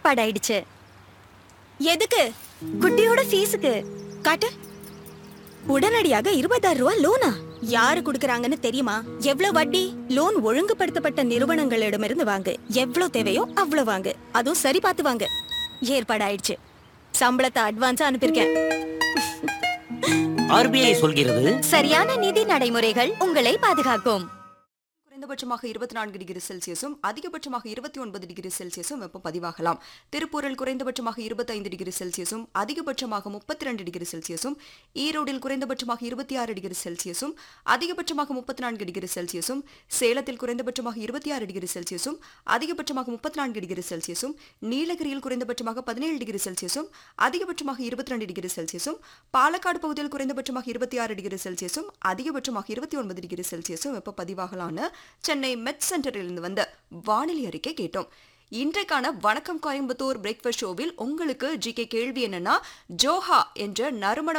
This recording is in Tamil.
ஏற்பாடாயிடுச்சு எதுக்கு குட்டியோட ஃபீஸுக்கு காட்டு உடனடியாக இருபதாயிரம் ரூபாய் லோனா யாரு குடுக்கறாங்கன்னு தெரியுமா எவ்வளவு வட்டி லோன் ஒழுங்குபடுத்தப்பட்ட நிறுவனங்களிடமிருந்து வாங்கு எவ்வளவு தேவையோ அவ்வளவு வாங்கு அதுவும் சரி பார்த்து வாங்கு ஏற்பாடாயிடுச்சு சம்பளத்தை அட்வான்ஸா அனுப்பியிருக்கேன் ஆர்பிஐ சொல்கிறது சரியான நிதி நடைமுறைகள் உங்களை பாதுகாக்கும் குறைந்தபட்சமாக இருபத்தி நான்கு டிகிரி செல்சியஸும் அதிகபட்சமாக இருபத்தி ஒன்பது டிகிரி செல்சியஸும் வெப்பம் பதிவாகலாம் திருப்பூரில் குறைந்தபட்சமாக இருபத்தைந்து டிகிரி செல்சியஸும் அதிகபட்சமாக முப்பத்தி ரெண்டு டிகிரி செல்சியஸும் ஈரோடில் குறைந்தபட்சமாக இருபத்தி ஆறு டிகிரி செல்சியஸும் அதிகபட்சமாக முப்பத்தி நான்கு டிகிரி செல்சியஸும் சேலத்தில் குறைந்தபட்சமாக இருபத்தி ஆறு டிகிரி செல்சியஸும் அதிகபட்சமாக முப்பத்தி நான்கு டிகிரி செல்சியஸும் நீலகிரியில் குறைந்தபட்சமாக பதினேழு டிகிரி செல்சியஸும் அதிகபட்சமாக இருபத்தி ரெண்டு டிகிரி செல்சியஸும் பாலக்காடு பகுதியில் குறைந்தபட்சமாக இருபத்தி ஆறு டிகிரி செல்சியஸும் அதிகபட்சமாக இருபத்தி ஒன்பது டிகிரி செல்சியஸும் வெப்ப பதிவாகலான்னு சென்னை மெட் சென்டரிலிருந்து வந்த வானிலை அறிக்கை கேட்டோம் இன்றைக்கான வணக்கம் கோயம்புத்தூர் பிரேக்ஃபாஸ்ட் ஷோவில் உங்களுக்கு ஜிகே கேள்வி என்னன்னா ஜோஹா என்ற நறுமண